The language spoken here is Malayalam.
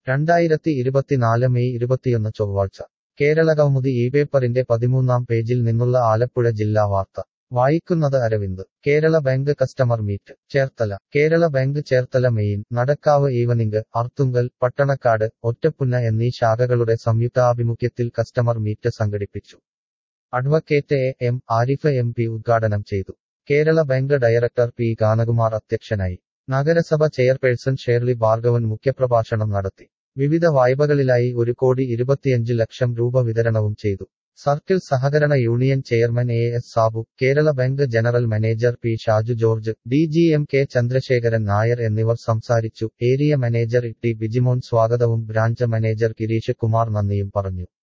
രണ്ടായിരത്തി ഇരുപത്തിനാല് മെയ് ഇരുപത്തിയൊന്ന് ചൊവ്വാഴ്ച കേരള കൗമുദി ഈ പേപ്പറിന്റെ പതിമൂന്നാം പേജിൽ നിന്നുള്ള ആലപ്പുഴ ജില്ലാ വാർത്ത വായിക്കുന്നത് Aravind Kerala bank customer meet Cherthala Kerala bank Cherthala main Nadakkavu evening Arthunkal Pattanakkad Ottappunna എന്നീ ശാഖകളുടെ സംയുക്താഭിമുഖ്യത്തിൽ കസ്റ്റമർ മീറ്റ് സംഘടിപ്പിച്ചു advocate A M Arif M P ഉദ്ഘാടനം ചെയ്തു Kerala bank director P Ganakumar അധ്യക്ഷനായി നഗരസഭ ചെയർപേഴ്സൺ ഷേർലി ഭാർഗവൻ മുഖ്യപ്രഭാഷണം നടത്തി വിവിധ വായ്പകളിലായി ഒരു കോടി ഇരുപത്തിയഞ്ച് ലക്ഷം രൂപ വിതരണവും ചെയ്തു സർക്കിൾ സഹകരണ union chairman A S Sabu Kerala bank general manager P Shaju George D G M K Chandrasekharan Nair എന്നിവർ സംസാരിച്ചു ഏരിയ മാനേജർ ടി ബിജിമോൻ സ്വാഗതവും ബ്രാഞ്ച് മാനേജർ ഗിരീഷ് കുമാർ നന്ദിയും പറഞ്ഞു